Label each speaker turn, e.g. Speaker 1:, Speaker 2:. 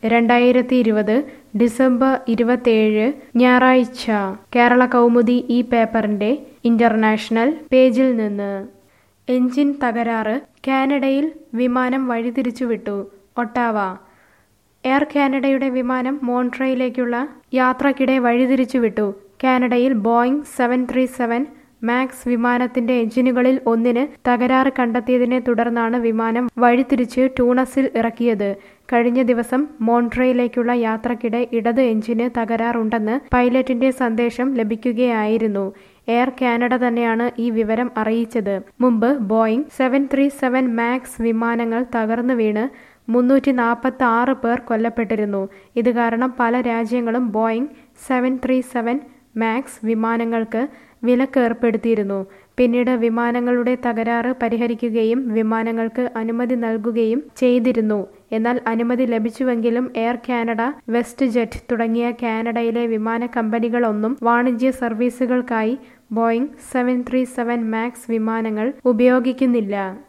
Speaker 1: രണ്ടായിരത്തി ഇരുപത് ഡിസംബർ ഇരുപത്തേഴ് ഞായറാഴ്ച കേരള കൗമുദി ഈ പേപ്പറിന്റെ ഇന്റർനാഷണൽ പേജിൽ നിന്ന് എഞ്ചിൻ തകരാറ് കാനഡയിൽ വിമാനം വഴിതിരിച്ചുവിട്ടു ഒട്ടാവ എയർ കാനഡയുടെ വിമാനം മോൺട്രയിലേക്കുള്ള യാത്രക്കിടെ വഴിതിരിച്ചുവിട്ടു കാനഡയിൽ Boeing seven three seven Max വിമാനത്തിന്റെ എഞ്ചിനുകളിൽ ഒന്നിന് തകരാറ് കണ്ടെത്തിയതിനെ തുടർന്നാണ് വിമാനം വഴിതിരിച്ച് ടൂണസിൽ ഇറക്കിയത് കഴിഞ്ഞ ദിവസം മോൺട്രയിലേക്കുള്ള യാത്രക്കിടെ ഇടത് എഞ്ചിന് തകരാറുണ്ടെന്ന് പൈലറ്റിന്റെ സന്ദേശം ലഭിക്കുകയായിരുന്നു എയർ കാനഡ തന്നെയാണ് ഈ വിവരം അറിയിച്ചത് മുമ്പ് Boeing seven three seven Max വിമാനങ്ങൾ തകർന്നു വീണ് മുന്നൂറ്റി നാൽപ്പത്തി ആറ് പേർ കൊല്ലപ്പെട്ടിരുന്നു ഇത് കാരണം പല രാജ്യങ്ങളും Boeing seven three seven Max വിമാനങ്ങൾക്ക് വിലക്ക് ഏർപ്പെടുത്തിയിരുന്നു പിന്നീട് വിമാനങ്ങളുടെ തകരാറ് പരിഹരിക്കുകയും വിമാനങ്ങൾക്ക് അനുമതി നൽകുകയും ചെയ്തിരുന്നു എന്നാൽ അനുമതി ലഭിച്ചുവെങ്കിലും എയർ കാനഡ വെസ്റ്റ് ജെറ്റ് തുടങ്ങിയ കാനഡയിലെ വിമാന കമ്പനികളൊന്നും വാണിജ്യ സർവീസുകൾക്കായി Boeing seven three seven Max വിമാനങ്ങൾ ഉപയോഗിക്കുന്നില്ല